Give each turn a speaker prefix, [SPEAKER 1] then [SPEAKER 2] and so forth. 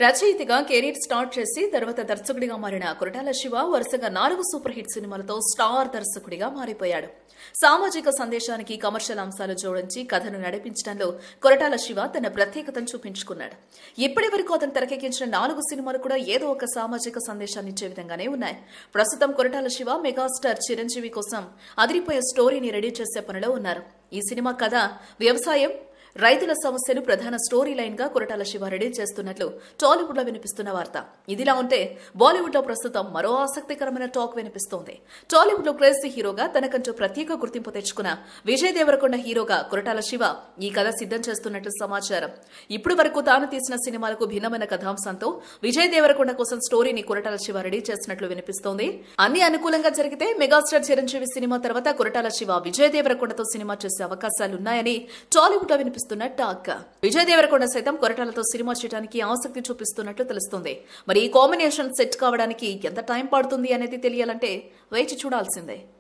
[SPEAKER 1] రచయితగా career start చేసి తర్వాత దర్శకుడిగా మారిన కొరటాల శివ వరుసగా నాలుగు సూపర్ హిట్ సినిమాలతో స్టార్ దర్శకుడిగా మారిపోయాడు సామాజిక సందేశానికి కమర్షియల్ అంశాలు జోడించి కథను నడిపించడంలో కొరటాల శివ తన ప్రత్యేకతను చూపించుకున్నాడు ఇప్పటి వరకు అతను తెరకెక్కించిన నాలుగు సినిమాలు కూడా ఏదో ఒక సామాజిక సందేశాన్ని ఇచ్చే విధంగానే ఉన్నాయి ప్రస్తుతం కొరటాల శివ మెగాస్టార్ చిరంజీవి కోసం అదిరిపోయే స్టోరీని రెడీ చేసే పనిలో ఉన్నారు ఈ సినిమా కథ వ్యవసాయం రైతుల సమస్యలు ప్రధాన స్టోరీ లైన్ గా కొరటాల శివ రెడీ చేస్తున్నట్లు టాలీవుడ్ లో వినిపిస్తున్న వార్త ఇదిలా ఉంటే బాలీవుడ్ లో ప్రస్తుతం మరో ఆసక్తికరమైన టాక్ వినిపిస్తోంది టాలీవుడ్ లో క్రేజీ హీరోగా తనకంటూ ప్రత్యేక గుర్తింపు తెచ్చుకున్న విజయ్ దేవరకొండ హీరోగా కొరటాల శివ ఈ కథ సిద్ధం చేస్తున్నట్లు సమాచారం ఇప్పుడు వరకు తాను తీసిన సినిమాలకు భిన్నమైన కథాంశంతో విజయ్ దేవరకొండ కోసం స్టోరీని కొరటాల శివ రెడీ చేసినట్లు వినిపిస్తోంది అన్ని అనుకూలంగా జరిగితే మెగాస్టార్ చిరంజీవి సినిమా తర్వాత కొరటాల శివ విజయ్ దేవరకొండతో సినిమా చేసే అవకాశాలున్నాయని టాలీవుడ్ లో వినిపిస్తున్న టాక్ విజయ్ దేవరకొండ సైతం కొరటాలతో సినిమా చేయడానికి ఆసక్తి చూపిస్తున్నట్లు తెలుస్తుంది మరి ఈ కాంబినేషన్ సెట్ కావడానికి ఎంత టైం పడుతుంది అనేది తెలియాలంటే వేచి చూడాల్సిందే